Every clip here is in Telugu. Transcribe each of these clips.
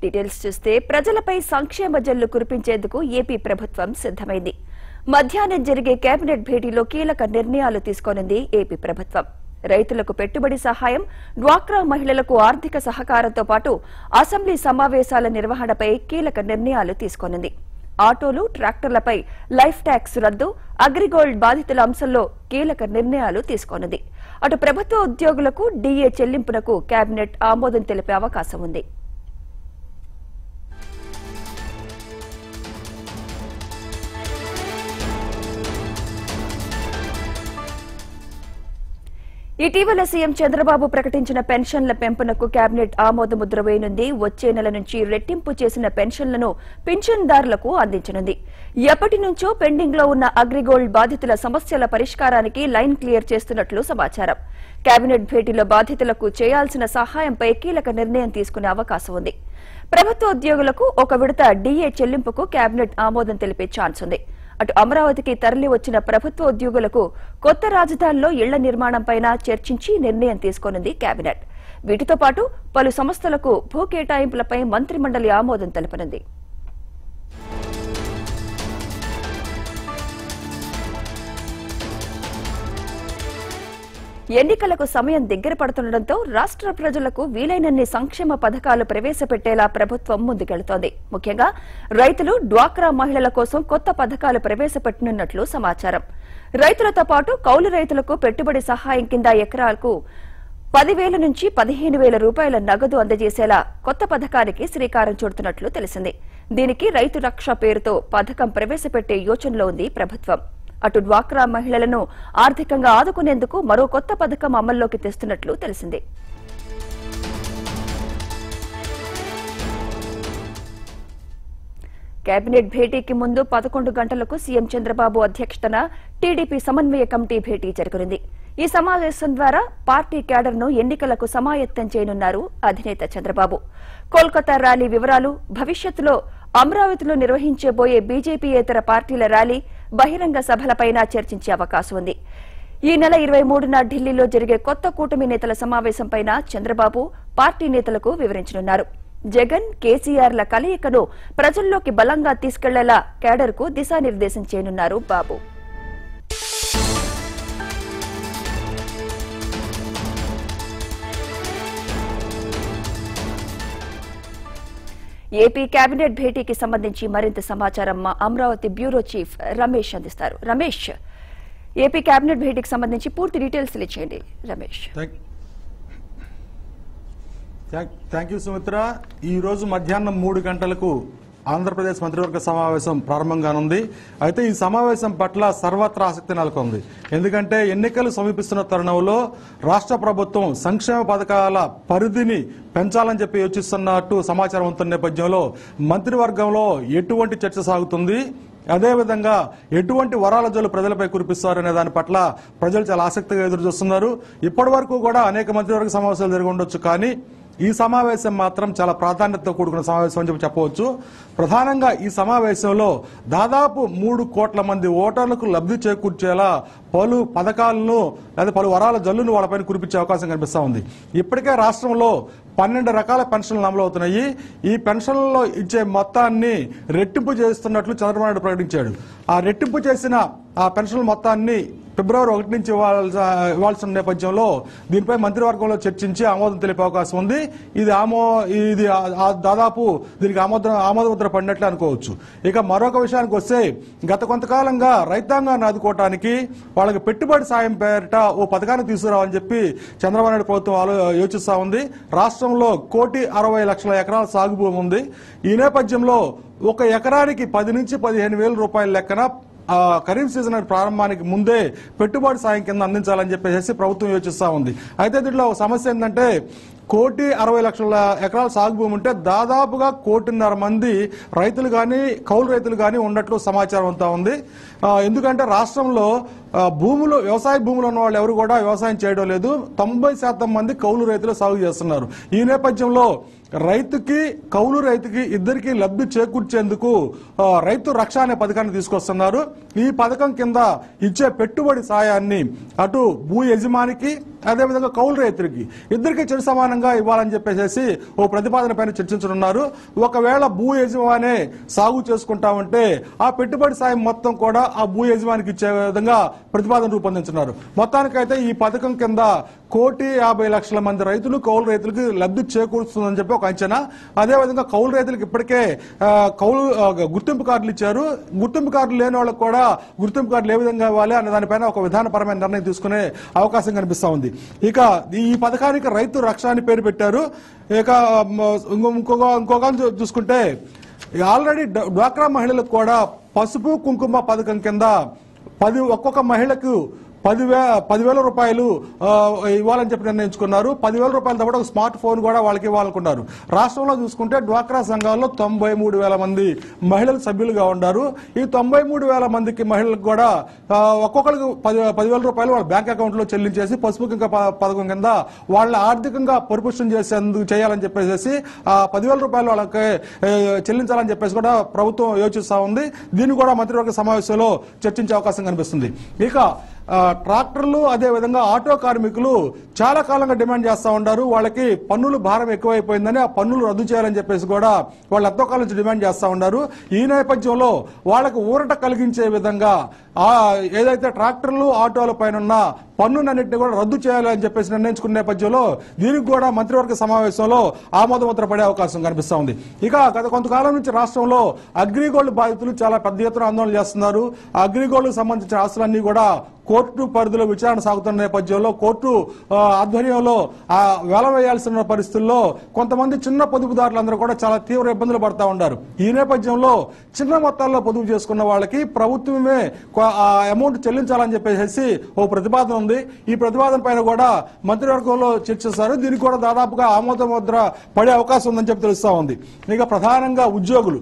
డీటెయిల్స్ చూస్తే ప్రజలపై సంక్షేమ జల్లు కురిపించేందుకు ఏపీ ప్రభుత్వం సిద్దమైంది మధ్యాహ్నం జరిగే కేబినెట్ భేటీలో కీలక నిర్ణయాలు తీసుకోనుంది ఏపీ ప్రభుత్వం రైతులకు పెట్టుబడి సహాయం డ్వాక్రా మహిళలకు ఆర్థిక సహకారంతో పాటు అసెంబ్లీ సమావేశాల నిర్వహణపై కీలక నిర్ణయాలు తీసుకోనుంది ఆటోలు ట్రాక్టర్లపై లైఫ్ ట్యాక్స్ రద్దు అగ్రిగోల్డ్ బాధితుల అంశంలో కీలక నిర్ణయాలు తీసుకోనుంది అటు ప్రభుత్వ ఉద్యోగులకు డీఏ చెల్లింపునకు కేబినెట్ ఆమోదం తెలిపే అవకాశం ఉంది ఇటీవల సీఎం చంద్రబాబు ప్రకటించిన పెన్షన్ల పెంపునకు కేబినెట్ ఆమోదముద్ర వేయనుంది వచ్చే నెల నుంచి రెట్టింపు చేసిన పెన్షన్లను పింఛన్దారులకు అందించనుంది ఎప్పటి నుంచో పెండింగ్ లో ఉన్న అగ్రిగోల్డ్ బాధితుల సమస్యల పరిష్కారానికి లైన్ క్లియర్ చేస్తున్నట్లు సమాచారం కేబినెట్ భేటీలో బాధితులకు చేయాల్సిన సహాయంపై కీలక నిర్ణయం తీసుకునే అవకాశం ఉంది ప్రభుత్వ ఉద్యోగులకు ఒక విడత డీఏ చెల్లింపుకు కేబినెట్ ఆమోదం తెలిపే ఛాన్స్ ఉంది అటు అమరావతికి తరలి వచ్చిన ప్రభుత్వ ఉద్యోగులకు కొత్త రాజధానిలో ఇళ్ల నిర్మాణంపైన చర్చించి నిర్ణయం తీసుకోనుంది కేబినెట్ వీటితో పాటు పలు సంస్థలకు భూ కేటాయింపులపై మంత్రిమండలి ఆమోదం తెలపనుంది ఎన్నికలకు సమయం దగ్గర పడుతుండటంతో రాష్ట్ర ప్రజలకు వీలైనన్ని సంక్షేమ పథకాలు ప్రవేశపెట్టేలా ప్రభుత్వం ముందుకెళుతోంది ముఖ్యంగా రైతులు డ్వాక్రా మహిళల కోసం కొత్త పథకాలు ప్రవేశపెట్టనున్నట్లు సమాచారం రైతులతో పాటు కౌలు రైతులకు పెట్టుబడి సహాయం కింద ఎకరాలకు పదివేల నుంచి పదిహేను వేల రూపాయల నగదు అందజేసేలా కొత్త పథకానికి శ్రీకారం చుడుతున్నట్లు తెలిసింది దీనికి రైతు రక్ష పేరుతో పథకం ప్రవేశపెట్టే యోచనలో ఉంది ప్రభుత్వం అటు డ్వాక్రా మహిళలను ఆర్థికంగా ఆదుకునేందుకు మరో కొత్త పథకం అమల్లోకి తెస్తున్నట్లు తెలిసింది కేబినెట్ భేటీకి ముందు పదకొండు గంటలకు సీఎం చంద్రబాబు అధ్యక్షతన టీడీపీ సమన్వయ కమిటీ భేటీ జరగనుంది ఈ సమావేశం ద్వారా పార్టీ క్యాడర్ను ఎన్నికలకు సమాయత్తం చేయనున్నారు అధినేత చంద్రబాబు కోల్కతా ర్యాలీ వివరాలు భవిష్యత్తులో అమరావతిలో నిర్వహించబోయే బీజేపీయేతర పార్టీల ర్యాలీ బహిరంగ సభలపైన చర్చించే అవకాశం ఉంది ఈ నెల ఇరవై మూడున ఢిల్లీలో జరిగే కొత్త కూటమి నేతల సమావేశంపైన చంద్రబాబు పార్టీ నేతలకు వివరించనున్నారు జగన్ కేసీఆర్ల కలయికను ప్రజల్లోకి బలంగా తీసుకెళ్లేలా కేడర్కు దిశానిర్దేశం చేయనున్నారు బాబు ఏపీ కేబినెట్ భేటీకి సంబంధించి మరింత సమాచారం మా అమరావతి బ్యూరో చీఫ్ రమేష్ అందిస్తారు రమేష్ ఏపీ కేబినెట్ భేటీకి సంబంధించి పూర్తి డీటెయిల్స్ తెలియచేయండి Ramesh thank thank- thank you Sumitra ఈ రోజు మధ్యాహ్నం మూడు గంటలకు ఆంధ్రప్రదేశ్ మంత్రివర్గ సమావేశం ప్రారంభం కానుంది అయితే ఈ సమావేశం పట్ల సర్వత్రా ఆసక్తి నెలకొంది ఎందుకంటే ఎన్నికలు సమీపిస్తున్న తరుణంలో రాష్ట్ర ప్రభుత్వం సంక్షేమ పథకాల పరిధిని పెంచాలని చెప్పి యోచిస్తున్నట్టు సమాచారం అందుతున్న నేపథ్యంలో మంత్రివర్గంలో ఎటువంటి చర్చ సాగుతుంది అదేవిధంగా ఎటువంటి వరాల జల్లు ప్రజలపై కురిపిస్తారు అనే దాని పట్ల ప్రజలు చాలా ఆసక్తిగా ఎదురు చూస్తున్నారు ఇప్పటి వరకు కూడా అనేక మంత్రివర్గ సమావేశాలు జరిగి ఉండొచ్చు కానీ ఈ సమావేశం మాత్రం చాలా ప్రాధాన్యతతో కూడుకున్న సమావేశం అని చెప్పి చెప్పవచ్చు ప్రధానంగా ఈ సమావేశంలో దాదాపు మూడు కోట్ల మంది ఓటర్లకు లబ్ధి చేకూర్చేలా పలు పథకాలను లేదా పలు వరాల జల్లును వాళ్ళపైన కురిపించే అవకాశం కనిపిస్తా ఉంది ఇప్పటికే రాష్ట్రంలో పన్నెండు రకాల పెన్షన్లు అమలు అవుతున్నాయి ఈ పెన్షన్లలో ఇచ్చే మొత్తాన్ని రెట్టింపు చేస్తున్నట్లు చంద్రబాబు నాయుడు ప్రకటించాడు ఆ రెట్టింపు చేసిన ఆ పెన్షన్ల మొత్తాన్ని ఫిబ్రవరి ఒకటి నుంచి ఇవ్వాల్సి ఇవ్వాల్సిన నేపథ్యంలో దీనిపై మంత్రివర్గంలో చర్చించి ఆమోదం తెలిపే అవకాశం ఉంది ఇది ఆమో ఇది ఆ- ఆ దాదాపు దీనికి ఆమోదం ఆమోదముద్ర పడినట్లు అనుకోవచ్చు ఇక మరొక విషయానికి వస్తే గత కొంతకాలంగా రైతాంగాన్ని ఆదుకోవటానికి వాళ్ళకి పెట్టుబడి సాయం పేరిట ఓ పథకాన్ని తీసుకురావాలని చెప్పి చంద్రబాబు నాయుడు ప్రభుత్వం ఆలో యోచిస్తా ఉంది రాష్ట్రంలో కోటి అరవై లక్షల ఎకరాల సాగు భూమి ఉంది ఈ నేపథ్యంలో ఒక ఎకరానికి పది నుంచి పదిహేను వేల రూపాయల లెక్కన ఆ, ఖరీఫ్ సీజన్ ప్రారంభానికి ముందే పెట్టుబడి సాయం కింద అందించాలని చెప్పేసి ప్రభుత్వం యోచిస్తా ఉంది అయితే దీంట్లో ఒక సమస్య ఏంటంటే కోటి అరవై లక్షల ఎకరాల సాగు భూమి ఉంటే దాదాపుగా కోటిన్నర మంది రైతులు కానీ కౌలు రైతులు కానీ ఉన్నట్లు సమాచారం అంతా ఉంది ఆ, ఎందుకంటే రాష్ట్రంలో ఆ, భూములు వ్యవసాయ భూములు ఉన్న వాళ్ళు ఎవరు కూడా వ్యవసాయం చేయడం లేదు తొంభై శాతం మంది కౌలు రైతులు సాగు చేస్తున్నారు ఈ నేపథ్యంలో రైతుకి కౌలు రైతుకి ఇద్దరికి లబ్ధి చేకూర్చేందుకు ఆ, రైతు రక్ష అనే పథకాన్ని తీసుకొస్తున్నారు ఈ పథకం కింద ఇచ్చే పెట్టుబడి సాయాన్ని అటు భూ యజమానికి అదేవిధంగా కౌలు రైతులకి ఇద్దరికి చెడు సమానంగా ఇవ్వాలని చెప్పేసి ఓ ప్రతిపాదన పైన చర్చించనున్నారు ఒకవేళ భూ యజమానే సాగు చేసుకుంటా ఉంటే ఆ పెట్టుబడి సాయం మొత్తం కూడా ఆ భూ యజమానికి ఇచ్చే విధంగా ప్రతిపాదన రూపొందించున్నారు మొత్తానికైతే ఈ పథకం కింద కోటి యాభై లక్షల మంది రైతులు కౌలు రైతులకు లబ్ధి చేకూరుస్తుందని చెప్పి ఒక అంచనా అదేవిధంగా కౌలు రైతులకు ఇప్పటికే ఆ, కౌలు ఆ, గుర్తింపు కార్డులు ఇచ్చారు గుర్తింపు కార్డులు లేని వాళ్ళకి కూడా గుర్తింపు కార్డులు ఏ విధంగా ఇవ్వాలి అనే దానిపైన ఒక విధానపరమైన నిర్ణయం తీసుకునే అవకాశం కనిపిస్తా ఉంది ఇక ఈ పథకానికి రైతు రక్ష అని పేరు పెట్టారు ఇక మ, ఇంకో- ఇంకొక ఇంకొక చూ- చూసుకుంటే ఆల్రెడీ డ- డ్వాక్రా మహిళలకు కూడా పసుపు కుంకుమ పథకం కింద పది ఒక్కొక్క మహిళకు పదివే పదివేల రూపాయలు ఆ, ఇవ్వాలని చెప్పి నిర్ణయించుకున్నారు పదివేల రూపాయలతో పాటు ఒక స్మార్ట్ ఫోన్ కూడా వాళ్ళకి ఇవ్వాలనుకున్నారు రాష్ట్రంలో చూసుకుంటే డ్వాక్రా సంఘాల్లో తొంభై మూడు వేల మంది మహిళలు సభ్యులుగా ఉన్నారు ఈ తొంభై మూడు వేల మందికి మహిళలకు కూడా ఆ, ఒక్కొక్కరికి పది పదివేల రూపాయలు వాళ్ళ బ్యాంక్ అకౌంట్ లో చెల్లించేసి పసుపు కుంక ప- పథకం కింద వాళ్ళ ఆర్థికంగా పరిపుష్టం చేసేందుకు చేయాలని చెప్పేసి ఆ పదివేల రూపాయలు వాళ్ళకి ఏ, చెల్లించాలని చెప్పేసి కూడా ప్రభుత్వం యోచిస్తా ఉంది దీన్ని కూడా మంత్రివర్గ సమావేశంలో చర్చించే అవకాశం కనిపిస్తుంది ఇక ఆ, ట్రాక్టర్లు అదే విధంగా ఆటో కార్మికులు చాలా కాలంగా డిమాండ్ చేస్తా ఉన్నారు వాళ్ళకి పన్నులు భారం ఎక్కువైపోయిందని ఆ పన్నులు రద్దు చేయాలని చెప్పేసి కూడా వాళ్ళు ఎంతో కాలం నుంచి డిమాండ్ చేస్తా ఉన్నారు ఈ నేపథ్యంలో వాళ్ళకు ఊరట కలిగించే విధంగా ఆ ఏదైతే ట్రాక్టర్లు ఆటోల పైన ఉన్న పన్నునన్నింటినీ కూడా రద్దు చేయాలని చెప్పేసి నిర్ణయించుకున్న నేపథ్యంలో దీనికి కూడా మంత్రివర్గ సమావేశంలో ఆమోదముద్ర పడే అవకాశం కనిపిస్తా ఉంది ఇక గత కొంతకాలం నుంచి రాష్ట్రంలో అగ్రిగోల్డ్ బాధితులు చాలా పెద్ద ఎత్తున ఆందోళన చేస్తున్నారు ఆ అగ్రిగోల్డ్ సంబంధించిన ఆస్తులన్నీ కూడా కోర్టు పరిధిలో విచారణ సాగుతున్న నేపథ్యంలో కోర్టు ఆ, ఆధ్వర్యంలో ఆ వేల వేయాల్సిన పరిస్థితుల్లో కొంతమంది చిన్న పొదుపుదారులందరూ కూడా చాలా తీవ్ర ఇబ్బందులు పడతా ఉన్నారు ఈ నేపథ్యంలో చిన్న మొత్తాల్లో పొదుపు చేసుకున్న వాళ్ళకి ప్రభుత్వమే కొ- ఆ అమౌంట్ చెల్లించాలని చెప్పేసి ఓ ప్రతిపాదన ఉంది ఈ ప్రతిపాదన పైన కూడా మంత్రివర్గంలో చర్చిస్తారు దీనికి కూడా దాదాపుగా ఆమోద ముద్ర పడే అవకాశం ఉందని చెప్పి తెలుస్తా ఉంది ఇక ప్రధానంగా ఉద్యోగులు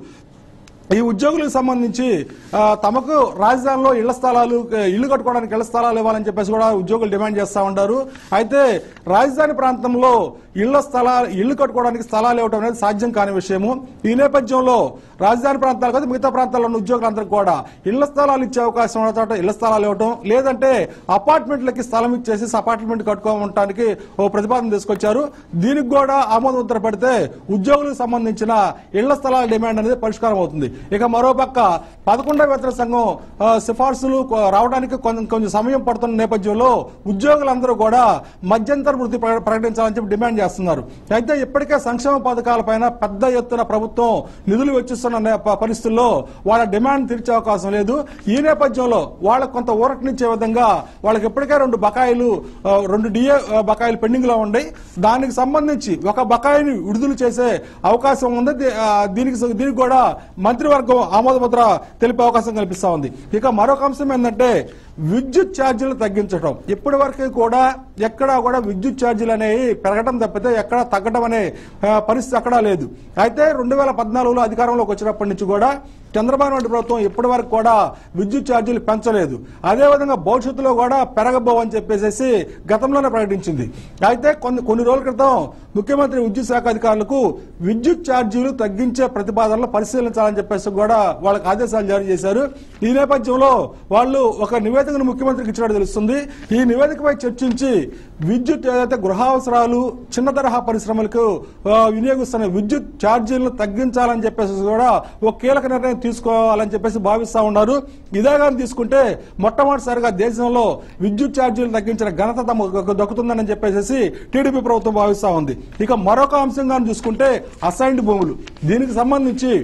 ఈ ఉద్యోగులకు సంబంధించి ఆ, తమకు రాజధానిలో ఇళ్ల స్థలాలు ఆ, ఇల్లు కట్టుకోవడానికి ఇళ్ల స్థలాలు ఇవ్వాలని చెప్పేసి కూడా ఉద్యోగులు డిమాండ్ చేస్తా ఉంటారు అయితే రాజధాని ప్రాంతంలో ఇళ్ల స్థలాలు ఇల్లు కట్టుకోవడానికి స్థలాలు ఇవ్వడం అనేది సాధ్యం కాని విషయము ఈ నేపథ్యంలో రాజధాని ప్రాంతాలు కాదు మిగతా ప్రాంతాల్లో ఉన్న ఉద్యోగులందరికీ కూడా ఇళ్ల స్థలాలు ఇచ్చే అవకాశం ఉన్న చోట ఇళ్ల స్థలాలు ఇవ్వడం లేదంటే అపార్ట్మెంట్లకి స్థలం ఇచ్చేసి అపార్ట్మెంట్ కట్టుకోవడానికి ఓ ప్రతిపాదన తీసుకొచ్చారు దీనికి కూడా ఆమోద ముద్ర పడితే ఉద్యోగులకు సంబంధించిన ఇళ్ల స్థలాల డిమాండ్ అనేది పరిష్కారం అవుతుంది ఇక మరోపక్క పదకొండవ వేతన సంఘం ఆ, సిఫార్సులు కొ- రావడానికి కొంచెం కొంచెం సమయం పడుతున్న నేపథ్యంలో ఉద్యోగులందరూ కూడా మధ్యంతర వృత్తి ప్ర- ప్రకటించాలని చెప్పి డిమాండ్ చేస్తున్నారు అయితే ఇప్పటికే సంక్షేమ పథకాలపైన పెద్ద ఎత్తున ప్రభుత్వం నిధులు వెచ్చిస్తున్న నే- ప- పరిస్థితుల్లో వాళ్ళ డిమాండ్ తీర్చే అవకాశం లేదు ఈ నేపథ్యంలో వాళ్ళకు కొంత ఊరటనిచ్చే విధంగా వాళ్ళకి ఇప్పటికే రెండు బకాయిలు ఆ, రెండు డిఏ బకాయిలు పెండింగ్ లో ఉన్నాయి దానికి సంబంధించి ఒక బకాయిని విడుదల చేసే అవకాశం ఉంది దీ- ఆ, దీనికి దీనికి కూడా మంత్రివర్గం ఆమోద ముద్ర తెలిపే అవకాశం కల్పిస్తా ఉంది ఇక మరొక అంశం ఏంటంటే విద్యుత్ ఛార్జీలు తగ్గించడం ఇప్పటి వరకు కూడా ఎక్కడా కూడా విద్యుత్ ఛార్జీలు అనేవి పెరగడం తప్పితే ఎక్కడా తగ్గడం అనే ఆ, పరిస్థితి అక్కడా లేదు అయితే రెండు వేల పద్నాలుగులో అధికారంలోకి వచ్చినప్పటి నుంచి కూడా చంద్రబాబు నాయుడు ప్రభుత్వం ఇప్పటి వరకు కూడా విద్యుత్ ఛార్జీలు పెంచలేదు అదేవిధంగా భవిష్యత్తులో కూడా పెరగబోవని చెప్పేసి గతంలోనే ప్రకటించింది అయితే కొన్ని కొన్ని రోజుల క్రితం ముఖ్యమంత్రి విద్యుత్ శాఖ అధికారులకు విద్యుత్ ఛార్జీలు తగ్గించే ప్రతిపాదనలు పరిశీలించాలని చెప్పేసి కూడా వాళ్ళకి ఆదేశాలు జారీ చేశారు ఈ నేపథ్యంలో వాళ్ళు ఒక నివేదికను ముఖ్యమంత్రికి ఇచ్చినట్టు తెలుస్తుంది ఈ నివేదికపై చర్చించి విద్యుత్ ఏదైతే గృహావసరాలు చిన్న తరహా పరిశ్రమలకు ఆ, వినియోగిస్తున్న విద్యుత్ ఛార్జీలను తగ్గించాలని చెప్పేసి కూడా ఒక కీలక నిర్ణయం తీసుకోవాలని చెప్పేసి భావిస్తా ఉన్నారు ఇదే కానీ తీసుకుంటే మొట్టమొదటిసారిగా దేశంలో విద్యుత్ ఛార్జీలు తగ్గించిన ఘనత తమకు దక్కుతుందని చెప్పేసి టీడీపీ ప్రభుత్వం భావిస్తా ఉంది ఇక మరొక అంశం కానీ చూసుకుంటే అసైన్డ్ భూములు దీనికి సంబంధించి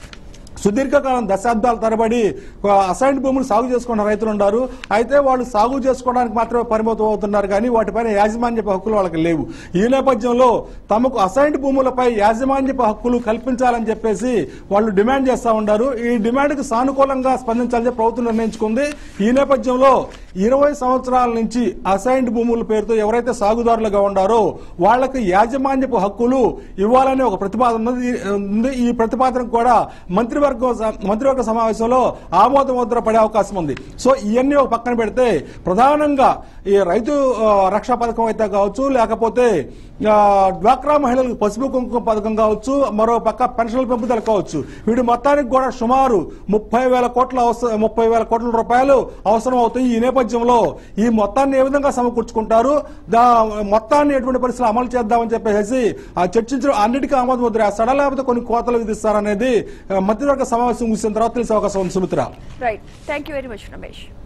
సుదీర్ఘకాలం దశాబ్దాల తరబడి అసైన్డ్ భూములు సాగు చేసుకున్న రైతులు ఉన్నారు అయితే వాళ్ళు సాగు చేసుకోవడానికి మాత్రమే పరిమితం అవుతున్నారు కానీ వాటిపైన యాజమాన్యపు హక్కులు వాళ్ళకి లేవు ఈ నేపథ్యంలో తమకు అసైన్డ్ భూములపై యాజమాన్యపు హక్కులు కల్పించాలని చెప్పేసి వాళ్ళు డిమాండ్ చేస్తా ఉన్నారు ఈ డిమాండ్కి సానుకూలంగా స్పందించాలని చెప్పి ప్రభుత్వం నిర్ణయించుకుంది ఈ నేపథ్యంలో ఇరవై సంవత్సరాల నుంచి అసైన్డ్ భూముల పేరుతో ఎవరైతే సాగుదారులుగా ఉన్నారో వాళ్ళకి యాజమాన్యపు హక్కులు ఇవ్వాలనే ఒక ప్రతిపాదన ఉన్నది. ఉంది ఈ ప్రతిపాదన కూడా మంత్రివర్గ మంత్రివర్గం స- మంత్రివర్గ సమావేశంలో ఆమోద ముద్ర పడే అవకాశం ఉంది సో ఇవన్నీ ఒక పక్కన పెడితే ప్రధానంగా ఈ రైతు ఆ, రక్షా పథకం అయితే కావచ్చు లేకపోతే ఆ, డ్వాక్రా మహిళలకు పసుపు కుంకుమ పథకం కావచ్చు మరో పక్క పెన్షన్ల పెంపుదల కావచ్చు వీటి మొత్తానికి కూడా సుమారు ముప్పై వేల కోట్ల అవసరం ముప్పై వేల కోట్ల రూపాయలు అవసరం అవుతాయి ఈ నేపథ్యంలో ఈ మొత్తాన్ని ఏ విధంగా సమకూర్చుకుంటారు దా మొత్తాన్ని ఎటువంటి పరిస్థితులు అమలు చేద్దామని చెప్పేసి ఆ చర్చించడం అన్నిటికీ ఆమోద ముద్ర వేస్తాడా లేకపోతే కొన్ని కోతలు విధిస్తారనేది ఆ, మంత్రివర్గ సమావేశం ముగిసిన తర్వాత తెలిసే అవకాశం ఉంది Sumitra right thank you very much Ramesh